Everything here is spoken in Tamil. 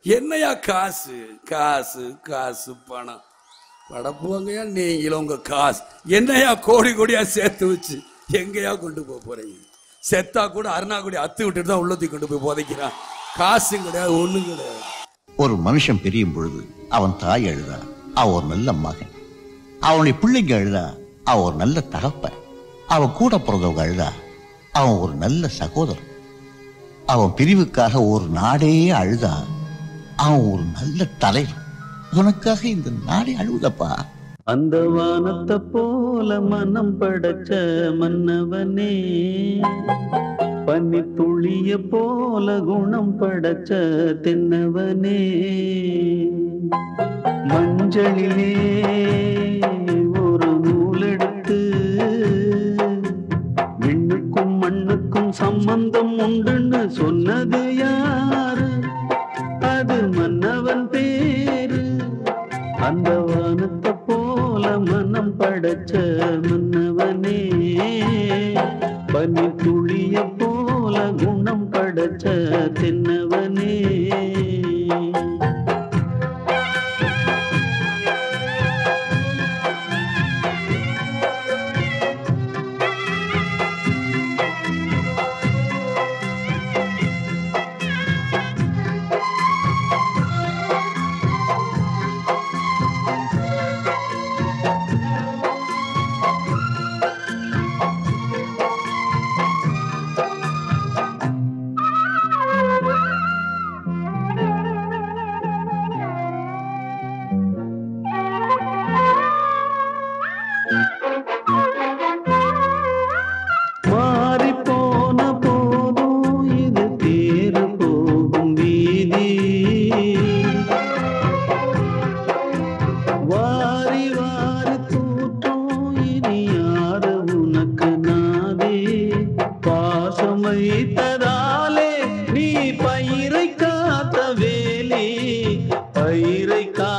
என்னையா காசு காசு காசு பணம் படப்புவாங்கயா நீங்களும் உங்க காசு என்னையா கோடி கோடியா சேர்த்து வச்சு எங்கேயா கொண்டு போக போறீங்க செத்தா கூட அருணாக்குடி அத்து விட்டுட்டு தான் உள்ளத்துக்கு கொண்டு போய் புதைக்கிறான் காசும் கிடையாது ஒண்ணும் கிடையாது ஒரு மனுஷன் பிரியும் பொழுது அவன் தாய் அழுதா அவன் ஒரு நல்ல மகன் அவனுடைய பிள்ளைங்க அழுதா அவன் ஒரு நல்ல தகப்பன் அவன் கூட பிறந்தவங்க அழுதா அவன் ஒரு நல்ல சகோதரன் அவன் பிரிவுக்காக ஒரு நாடே அழுதா அவன் ஒரு நல்ல தலைவர் உனக்காக இந்த நாடே அழுவுதப்பா அந்த வானத்தை போல மனம் படைச்ச மன்னவனே பனி துளிய போல குணம் படைச்ச தென்னவனே மஞ்சளிலே ஒரு நூலெடுத்து விண்ணுக்கும் மண்ணுக்கும் சம்பந்தம் உண்டுன்னு சொன்னது யாரு அது மன்னவன் பேரு அந்த வானத்தை போல மனம் படைச்ச மன்னவனே பனி துளிய போல குணம் படைச்ச தென்னவனே மாறி போன போதும் இது தேறு போகும் வீதி வாரி வாரி தூற்றும் இனி யாரு உனக்கு நாதே பாசமை தராலே நீ பயிரை காத்த வேலி பயிரை கா